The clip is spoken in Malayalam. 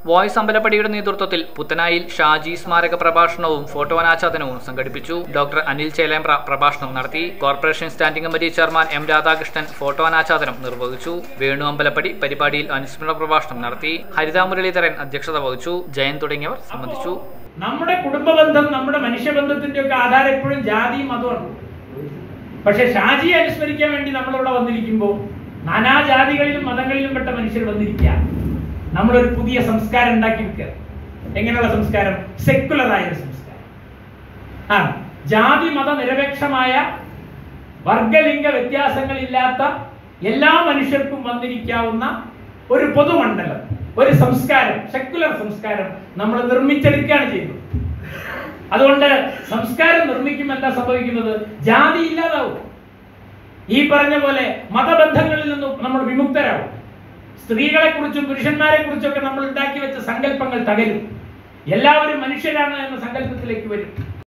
വോയ്സ് അമ്പലപ്പടിയുടെ നേതൃത്വത്തിൽ പുത്തനായിൽ ഷാജി സ്മാരക പ്രഭാഷണവും ഫോട്ടോ അനാച്ഛാദനവും സംഘടിപ്പിച്ചു ഡോക്ടർ അനിൽ ചേലേമ്പ്ര പ്രഭാഷണം നടത്തി corporation standing committee chairman M Radhakrishnan photo അനാച്ഛാദനം നിർവഹിച്ചു വേണു അമ്പലപ്പടി പരിപാടിയിൽ അനുസ്മരണ പ്രഭാഷണം നടത്തി ഹരിത മുരളീധരൻ അധ്യക്ഷത വഹിച്ചു ജയൻ തുടങ്ങിയവർ സംബന്ധിച്ചു നമ്മുടെ കുടുംബ ബന്ധം നമ്മുടെ മനുഷ്യബന്ധത്തിന്റെ ഒക്കെ ആധാരം എപ്പോഴും ജാതിയും മതമാണ് പക്ഷെ ഷാജിയെ അനുസ്മരിക്കാൻ വേണ്ടി നമ്മളിവിടെ വന്നിരിക്കുമ്പോൾ നാനാജാതികളിലും മതങ്ങളിലും പെട്ട മനുഷ്യർ വന്നിരിക്കുക നമ്മളൊരു പുതിയ സംസ്കാരം ഉണ്ടാക്കി വെക്കുക എങ്ങനെയുള്ള സംസ്കാരം സെക്കുലർ ആയ ഒരു സംസ്കാരം ആ ജാതി മത നിരപേക്ഷമായ വർഗലിംഗ വ്യത്യാസങ്ങളില്ലാത്ത എല്ലാ മനുഷ്യർക്കും വന്നിരിക്കാവുന്ന ഒരു പൊതുമണ്ഡലം ഒരു സംസ്കാരം സെക്കുലർ സംസ്കാരം നമ്മൾ നിർമ്മിച്ചെടുക്കുകയാണ് ചെയ്യുന്നത് അതുകൊണ്ട് സംസ്കാരം നിർമ്മിക്കുമ്പോൾ എന്താ സംഭവിക്കുന്നത് ജാതി ഇല്ലാതാവും ഈ പറഞ്ഞ പോലെ മതബന്ധങ്ങളിൽ നിന്നും നമ്മൾ വിമുക്തരാകും സ്ത്രീകളെ കുറിച്ചും പുരുഷന്മാരെ കുറിച്ചും ഒക്കെ നമ്മൾ ഉണ്ടാക്കി വെച്ച സങ്കല്പങ്ങൾ തകരും എല്ലാവരും മനുഷ്യരാണ് എന്ന സങ്കല്പത്തിലേക്ക് വരും